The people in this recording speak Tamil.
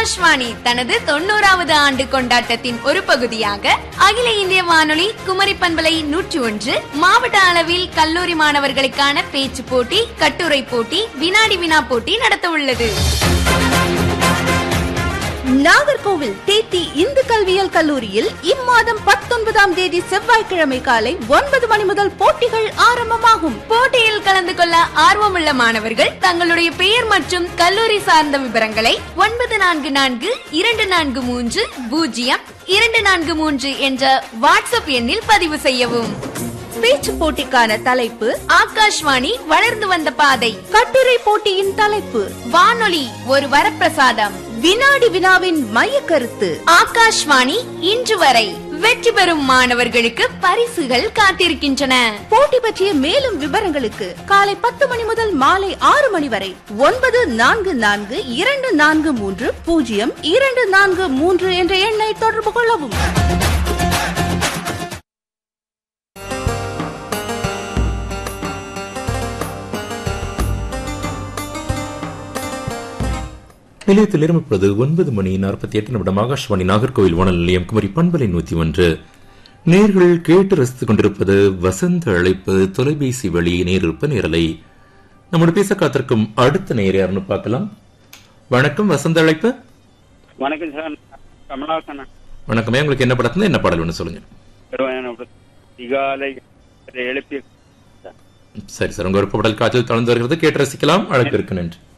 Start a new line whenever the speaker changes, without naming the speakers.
ஆகாஷ்வாணி தனது தொண்ணூறாவது ஆண்டு கொண்டாட்டத்தின் ஒரு பகுதியாக அகில இந்திய வானொலி குமரி பண்பலை நூற்றி ஒன்று மாவட்ட அளவில் கல்லூரி மாணவர்களுக்கான பேச்சு போட்டி கட்டுரை போட்டி வினாடி வினா போட்டி நடத்த உள்ளது
நாகர்கோவில் தேத்தி இந்து கல்வியியல் கல்லூரியில் இம்மாதம் பத்தொன்பதாம் தேதி செவ்வாய்க்கிழமை காலை ஒன்பது மணி முதல் போட்டிகள் ஆரம்பமாகும்
போட்டியில் கலந்து கொள்ள ஆர்வமுள்ள மாணவர்கள் தங்களுடைய பெயர் மற்றும் கல்லூரி சார்ந்த விவரங்களை ஒன்பது நான்கு நான்கு இரண்டு நான்கு மூன்று பூஜ்ஜியம் இரண்டு நான்கு மூன்று என்ற வாட்ஸ்அப் எண்ணில் பதிவு செய்யவும்
பேச்சு போட்டிக்கான தலைப்பு
ஆகாஷ்வாணி வளர்ந்து வந்த பாதை
கட்டுரை போட்டியின் தலைப்பு
வானொலி ஒரு வரப்பிரசாதம்
வினாடி வினாவின் மைய கருத்து
ஆகாஷ்வாணி இன்று வரை வெற்றி பெறும் மாணவர்களுக்கு பரிசுகள் காத்திருக்கின்றன
போட்டி பற்றிய மேலும் விவரங்களுக்கு காலை பத்து மணி முதல் மாலை ஆறு மணி வரை ஒன்பது நான்கு நான்கு இரண்டு நான்கு மூன்று பூஜ்ஜியம் இரண்டு நான்கு மூன்று என்ற எண்ணை தொடர்பு கொள்ளவும்
நிலையத்தில் இருப்பது ஒன்பது மணி நாற்பத்தி எட்டு நிமிடம் ஆகாஷ்வாணி நாகர்கோவில் வானல் நிலையம் குமரி பண்பலை நூத்தி ஒன்று நேர்கள் கேட்டு ரசித்துக் கொண்டிருப்பது வசந்த அழைப்பு தொலைபேசி வழி நேரிருப்ப நேரலை நம்மோட பேச காத்திருக்கும் அடுத்த நேர் யாருன்னு பார்க்கலாம் வணக்கம் வசந்த அழைப்பு
வணக்கம் சார் கமலாசன்
வணக்கமே உங்களுக்கு என்ன படத்துல என்ன பாடல் ஒன்று சொல்லுங்க
திகாலை எழுப்பி
சரி சார் உங்க விருப்ப பாடல் காற்றில் தொடர்ந்து வருகிறது கேட்டு ரசிக்கலாம் அழைப்பிற்கு நன்றி